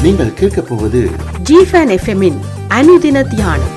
நீங்கள் கேட்கப் போவது ஜிஃபன் எஃப்எம்மின் அனுதின தியானம்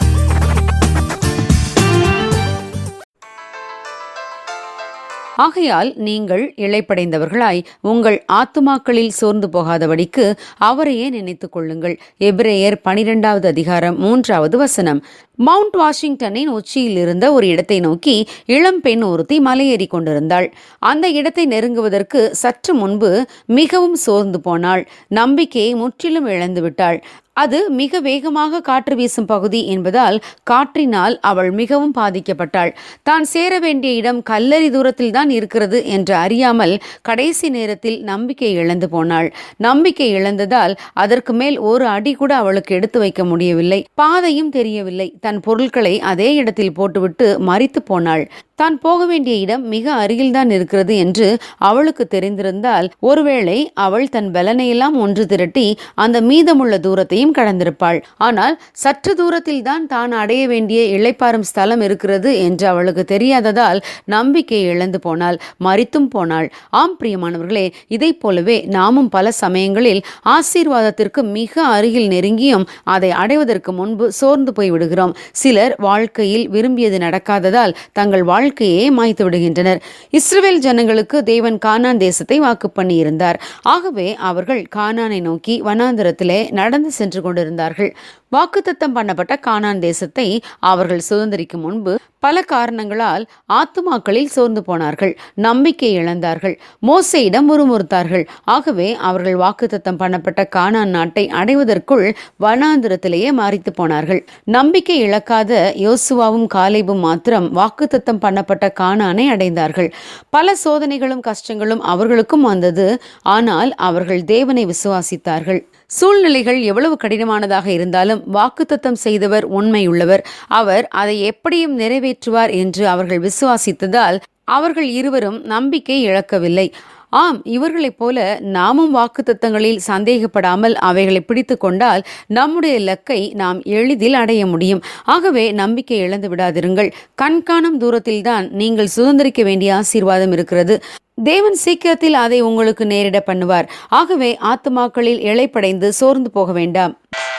ஆகையால் நீங்கள் இளைப்படைந்தவர்களாய் உங்கள் ஆத்துமாக்களில் சோர்ந்து போகாதபடிக்கு அவரையே நினைத்துக் கொள்ளுங்கள் எபிரேயர் பனிரெண்டாவது அதிகாரம் மூன்றாவது வசனம் மவுண்ட் வாஷிங்டனின் உச்சியில் இருந்த ஒரு இடத்தை நோக்கி இளம் பெண் ஒருத்தி மலையேறி கொண்டிருந்தாள் அந்த இடத்தை நெருங்குவதற்கு சற்று முன்பு மிகவும் சோர்ந்து போனாள் நம்பிக்கையை முற்றிலும் இழந்து விட்டாள் அது மிக வேகமாக காற்று வீசும் பகுதி என்பதால் காற்றினால் அவள் மிகவும் பாதிக்கப்பட்டாள் தான் சேர வேண்டிய இடம் கல்லறி தூரத்தில் தான் இருக்கிறது என்று அறியாமல் கடைசி நேரத்தில் நம்பிக்கை இழந்து போனாள் நம்பிக்கை இழந்ததால் அதற்கு மேல் ஒரு அடி கூட அவளுக்கு எடுத்து வைக்க முடியவில்லை பாதையும் தெரியவில்லை தன் பொருட்களை அதே இடத்தில் போட்டுவிட்டு மறித்து போனாள் தான் போக வேண்டிய இடம் மிக அருகில்தான் இருக்கிறது என்று அவளுக்கு தெரிந்திருந்தால் ஒருவேளை அவள் தன் பலனையெல்லாம் ஒன்று திரட்டி அந்த மீதமுள்ள தூரத்தையும் கடந்திருப்பாள் ஆனால் சற்று தூரத்தில் தான் தான் அடைய வேண்டிய இளைப்பாறும் ஸ்தலம் இருக்கிறது என்று அவளுக்கு தெரியாததால் நம்பிக்கை இழந்து போனாள் மறித்தும் போனாள் ஆம் பிரியமானவர்களே இதைப் போலவே நாமும் பல சமயங்களில் ஆசீர்வாதத்திற்கு மிக அருகில் நெருங்கியும் அதை அடைவதற்கு முன்பு சோர்ந்து போய் விடுகிறோம் சிலர் வாழ்க்கையில் விரும்பியது நடக்காததால் தங்கள் வாழ்க்கையே மாய்த்து விடுகின்றனர் இஸ்ரவேல் ஜனங்களுக்கு தேவன் கானான் தேசத்தை வாக்கு பண்ணியிருந்தார் ஆகவே அவர்கள் கானானை நோக்கி வனாந்தரத்திலே நடந்து சென்று கொண்டிருந்தார்கள் வாக்குத்தத்தம் பண்ணப்பட்ட கானான் தேசத்தை அவர்கள் சுதந்திரிக்கும் முன்பு பல காரணங்களால் ஆத்துமாக்களில் சோர்ந்து போனார்கள் நம்பிக்கை இழந்தார்கள் மோசையிடம் முறுமுறுத்தார்கள் ஆகவே அவர்கள் வாக்குத்தத்தம் பண்ணப்பட்ட கானான் நாட்டை அடைவதற்குள் வனாந்திரத்திலேயே மாறித்து போனார்கள் நம்பிக்கை இழக்காத யோசுவாவும் காலேபும் மாத்திரம் வாக்குத்தத்தம் பண்ணப்பட்ட கானானை அடைந்தார்கள் பல சோதனைகளும் கஷ்டங்களும் அவர்களுக்கும் வந்தது ஆனால் அவர்கள் தேவனை விசுவாசித்தார்கள் சூழ்நிலைகள் எவ்வளவு கடினமானதாக இருந்தாலும் வாக்குத்தத்தம் செய்தவர் உண்மையுள்ளவர் அவர் அதை எப்படியும் நிறைவேற்றுவார் என்று அவர்கள் விசுவாசித்ததால் அவர்கள் இருவரும் நம்பிக்கை இழக்கவில்லை ஆம் இவர்களைப் போல நாமும் வாக்குத்தத்தங்களில் சந்தேகப்படாமல் அவைகளை பிடித்து கொண்டால் நம்முடைய இலக்கை நாம் எளிதில் அடைய முடியும் ஆகவே நம்பிக்கை இழந்து விடாதிருங்கள் கண்காணும் தூரத்தில்தான் நீங்கள் சுதந்திரிக்க வேண்டிய ஆசீர்வாதம் இருக்கிறது தேவன் சீக்கிரத்தில் அதை உங்களுக்கு நேரிட பண்ணுவார் ஆகவே ஆத்துமாக்களில் இழைப்படைந்து சோர்ந்து போக வேண்டாம்